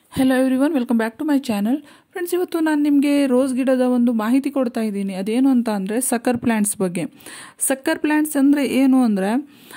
hello everyone welcome back to my channel friends ಇವತ್ತು ನಾನು ನಿಮಗೆ ರೋಸ್ ಗಿಡದ ಒಂದು ಮಾಹಿತಿ ಕೊಡ್ತಾ ಇದ್ದೀನಿ ಅದೇನು ಅಂತ ಅಂದರೆ ಸಕ್ಕರ್ ಪ್ಲ್ಯಾಂಟ್ಸ್ ಬಗ್ಗೆ ಸಕ್ಕರ್ ಪ್ಲ್ಯಾಂಟ್ಸ್ ಅಂದರೆ ಏನು ಅಂದರೆ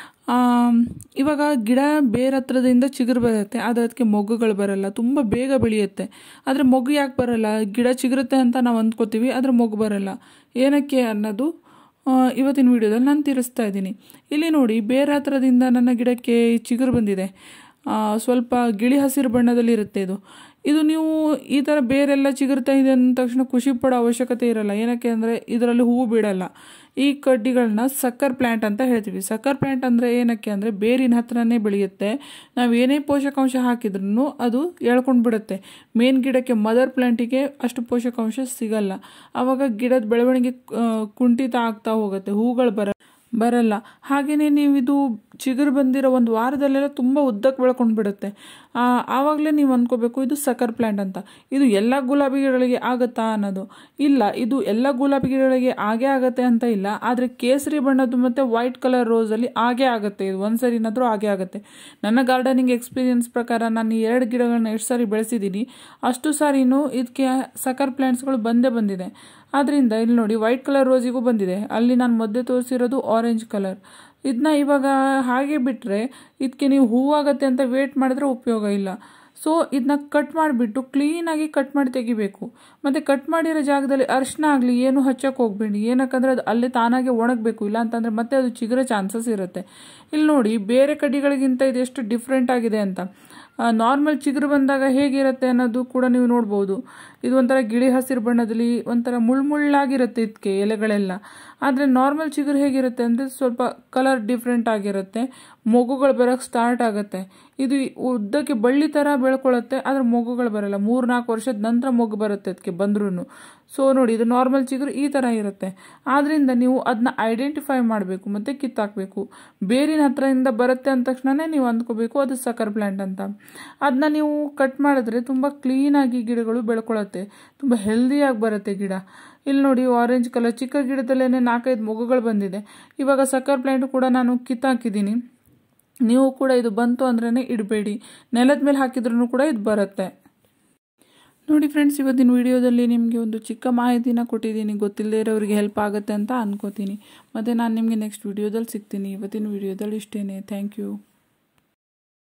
ಇವಾಗ ಗಿಡ ಬೇರೆ ಹತ್ರದಿಂದ ಚಿಗುರು ಬರುತ್ತೆ ಆದರೆ ಅದಕ್ಕೆ ಮೊಗ್ಗುಗಳು ಬರಲ್ಲ ತುಂಬ ಬೇಗ ಬೆಳೆಯುತ್ತೆ ಆದರೆ ಮೊಗ್ಗು ಯಾಕೆ ಬರಲ್ಲ ಗಿಡ ಚಿಗುರುತ್ತೆ ಅಂತ ನಾವು ಅಂದ್ಕೋತೀವಿ ಆದರೆ ಮೊಗ್ಗು ಬರಲ್ಲ ಏನಕ್ಕೆ ಅನ್ನೋದು ಆ, ಇವತ್ತಿನ ವಿಡಿಯೋದಲ್ಲಿ ನಾನು ತಿಳಿಸ್ತಾ ಇದ್ದೀನಿ ಇಲ್ಲಿ ನೋಡಿ ಬೇರೆ ಹತ್ರದಿಂದ ನನ್ನ ಗಿಡಕ್ಕೆ ಈ ಚಿಗುರು ಬಂದಿದೆ ಆ, ಸ್ವಲ್ಪ ಗಿಳಿ ಹಸಿರು ಬಣ್ಣದಲ್ಲಿ ಇರುತ್ತೆ ಇದು ಇದು ನೀವು ಈ ಥರ ಬೇರೆಲ್ಲ ಚಿಗುರ್ತಾ ಇದೆ ಅಂದ ತಕ್ಷಣ ಖುಷಿ ಪಡೋ ಅವಶ್ಯಕತೆ ಇರಲ್ಲ ಏನಕ್ಕೆ ಅಂದರೆ ಇದರಲ್ಲಿ ಹೂವು ಬಿಡಲ್ಲ ಈ ಕಡ್ಡಿಗಳನ್ನ ಸಕ್ಕರ್ ಪ್ಲ್ಯಾಂಟ್ ಅಂತ ಹೇಳ್ತೀವಿ ಸಕ್ಕರ್ ಪ್ಲ್ಯಾಂಟ್ ಅಂದರೆ ಏನಕ್ಕೆ ಅಂದರೆ ಬೇರಿನ ಹತ್ರನೇ ಬೆಳೆಯುತ್ತೆ ನಾವು ಏನೇ ಪೋಷಕಾಂಶ ಹಾಕಿದ್ರೂ ಅದು ಎಳ್ಕೊಂಡು ಬಿಡುತ್ತೆ ಮೇನ್ ಗಿಡಕ್ಕೆ ಮದರ್ ಪ್ಲ್ಯಾಂಟಿಗೆ ಅಷ್ಟು ಪೋಷಕಾಂಶ ಸಿಗಲ್ಲ ಆವಾಗ ಗಿಡದ ಬೆಳವಣಿಗೆ ಆ, ಕುಂಠಿತ ಆಗ್ತಾ ಹೋಗುತ್ತೆ ಹೂಗಳು ಬರ ಬರಲ್ಲ ಹಾಗೆಯೇ ನೀವು ಇದು ಚಿಗುರು ಬಂದಿರೋ ಒಂದು ವಾರದಲ್ಲೆಲ್ಲ ತುಂಬ ಉದ್ದಕ್ಕೆ ಬೆಳ್ಕೊಂಡು ಬಿಡುತ್ತೆ ಆ, ಆವಾಗಲೇ ನೀವು ಅಂದ್ಕೋಬೇಕು ಇದು ಸಕ್ಕರ್ ಪ್ಲ್ಯಾಂಟ್ ಅಂತ ಇದು ಎಲ್ಲ ಗುಲಾಬಿ ಗಿಡಗಳಿಗೆ ಆಗುತ್ತಾ ಅನ್ನೋದು ಇಲ್ಲ ಇದು ಎಲ್ಲ ಗುಲಾಬಿ ಗಿಡಗಳಿಗೆ ಆಗೇ ಆಗುತ್ತೆ ಅಂತ ಇಲ್ಲ ಆದರೆ ಕೇಸರಿ ಬಣ್ಣದ್ದು ಮತ್ತು ವೈಟ್ ಕಲರ್ ರೋಸಲ್ಲಿ ಆಗೇ ಆಗುತ್ತೆ ಇದು ಒಂದು ಸರಿನಾದರೂ ಆಗೇ ಆಗುತ್ತೆ ನನ್ನ ಗಾರ್ಡನಿಂಗ್ ಎಕ್ಸ್ಪೀರಿಯನ್ಸ್ ಪ್ರಕಾರ ನಾನು ಈ ಎರಡು ಗಿಡಗಳನ್ನ ಎಷ್ಟು ಸಾರಿ ಬೆಳೆಸಿದ್ದೀನಿ ಅಷ್ಟು ಸಾರಿನೂ ಇದಕ್ಕೆ ಸಕ್ಕರ್ ಪ್ಲ್ಯಾಂಟ್ಸ್ಗಳು ಬಂದೇ ಬಂದಿದೆ ಆದ್ದರಿಂದ ಇಲ್ಲಿ ನೋಡಿ ವೈಟ್ ಕಲರ್ ರೋಸಿಗೂ ಬಂದಿದೆ ಅಲ್ಲಿ ನಾನು ಮಧ್ಯೆ ತೋರಿಸಿರೋದು ಆರೆಂಜ್ ಕಲರ್ ಇದನ್ನ ಇವಾಗ ಹಾಗೆ ಬಿಟ್ಟರೆ ಇದಕ್ಕೆ ನೀವು ಹೂವಾಗತ್ತೆ ಅಂತ ವೇಟ್ ಮಾಡಿದ್ರೆ ಉಪಯೋಗ ಇಲ್ಲ ಸೊ ಇದನ್ನ ಕಟ್ ಮಾಡಿಬಿಟ್ಟು ಕ್ಲೀನಾಗಿ ಕಟ್ ಮಾಡಿ ತೆಗಿಬೇಕು ಮತ್ತು ಕಟ್ ಮಾಡಿರೋ ಜಾಗದಲ್ಲಿ ಅರಿಶಿನ ಆಗಲಿ ಏನು ಹಚ್ಚಕ್ಕೆ ಹೋಗ್ಬೇಡಿ ಏನಕ್ಕಂದ್ರೆ ಅದು ಅಲ್ಲೇ ತಾನಾಗೆ ಒಣಗಬೇಕು ಇಲ್ಲ ಅಂತಂದರೆ ಮತ್ತೆ ಅದು ಚಿಗುರೋ ಚಾನ್ಸಸ್ ಇರುತ್ತೆ ಇಲ್ಲಿ ನೋಡಿ ಬೇರೆ ಕಡ್ಡಿಗಳಿಗಿಂತ ಇದು ಎಷ್ಟು ಡಿಫ್ರೆಂಟ್ ಆಗಿದೆ ಅಂತ ನಾರ್ಮಲ್ ಚಿಗುರು ಬಂದಾಗ ಹೇಗಿರುತ್ತೆ ಅನ್ನೋದು ಕೂಡ ನೀವು ನೋಡ್ಬೋದು ಇದು ಒಂಥರ ಗಿಳಿ ಹಸಿರು ಬಣ್ಣದಲ್ಲಿ ಒಂಥರ ಮುಳ್ಳುಮುಳ್ಳಾಗಿರುತ್ತೆ ಇದಕ್ಕೆ ಎಲೆಗಳೆಲ್ಲ ಆದರೆ ನಾರ್ಮಲ್ ಚಿಗುರು ಹೇಗಿರುತ್ತೆ ಅಂದರೆ ಸ್ವಲ್ಪ ಕಲರ್ ಡಿಫ್ರೆಂಟ್ ಆಗಿರುತ್ತೆ ಮೊಗ್ಗುಗಳು ಬರೋಕ್ಕೆ ಸ್ಟಾರ್ಟ್ ಆಗುತ್ತೆ ಇದು ಉದ್ದಕ್ಕೆ ಬಳ್ಳಿ ಥರ ಬೆಳ್ಕೊಳ್ಳುತ್ತೆ ಆದರೆ ಮೊಗ್ಗುಗಳು ಬರಲ್ಲ ಮೂರು ನಾಲ್ಕು ವರ್ಷದ ನಂತರ ಮೊಗ್ಗು ಬರುತ್ತೆ ಅದಕ್ಕೆ ಬಂದ್ರೂ ಸೊ ನೋಡಿ ಇದು ನಾರ್ಮಲ್ ಚಿಗುರು ಈ ಥರ ಇರುತ್ತೆ ಆದ್ದರಿಂದ ನೀವು ಅದನ್ನ ಐಡೆಂಟಿಫೈ ಮಾಡಬೇಕು ಮತ್ತು ಕಿತ್ತಾಕಬೇಕು ಬೇರಿನ ಹತ್ರದಿಂದ ಬರುತ್ತೆ ಅಂದ ತಕ್ಷಣನೇ ನೀವು ಅಂದ್ಕೋಬೇಕು ಅದು ಸಕ್ಕರ್ ಪ್ಲ್ಯಾಂಟ್ ಅಂತ ಅದನ್ನ ನೀವು ಕಟ್ ಮಾಡಿದ್ರೆ ತುಂಬ ಕ್ಲೀನಾಗಿ ಗಿಡಗಳು ಬೆಳ್ಕೊಳ್ಳುತ್ತೆ ತುಂಬ ಹೆಲ್ದಿಯಾಗಿ ಬರುತ್ತೆ ಗಿಡ ಇಲ್ಲಿ ನೋಡಿ ಆರೆಂಜ್ ಕಲರ್ ಚಿಕ್ಕ ಗಿಡದಲ್ಲೇ ನಾಲ್ಕೈದು ಮೊಗ್ಗುಗಳು ಬಂದಿದೆ ಇವಾಗ ಸಕ್ಕರ್ ಪ್ಲ್ಯಾಂಟ್ ಕೂಡ ನಾನು ಕಿತ್ತಾಕಿದ್ದೀನಿ ನೀವು ಕೂಡ ಇದು ಬಂತು ಅಂದ್ರೇ ಇಡಬೇಡಿ ನೆಲದ ಮೇಲೆ ಹಾಕಿದ್ರೂ ಕೂಡ ಇದು ಬರುತ್ತೆ ನೋಡಿ ಫ್ರೆಂಡ್ಸ್ ಇವತ್ತಿನ ವಿಡಿಯೋದಲ್ಲಿ ನಿಮಗೆ ಒಂದು ಚಿಕ್ಕ ಮಾಹಿತಿನ ಕೊಟ್ಟಿದ್ದೀನಿ ಗೊತ್ತಿಲ್ಲದೆ ಇರೋರಿಗೆ ಹೆಲ್ಪ್ ಆಗುತ್ತೆ ಅಂತ ಅನ್ಕೋತೀನಿ ಮತ್ತು ನಾನು ನಿಮಗೆ ನೆಕ್ಸ್ಟ್ ವಿಡಿಯೋದಲ್ಲಿ ಸಿಗ್ತೀನಿ ಇವತ್ತಿನ ವಿಡಿಯೋದಲ್ಲಿ ಇಷ್ಟೇ ಥ್ಯಾಂಕ್ ಯು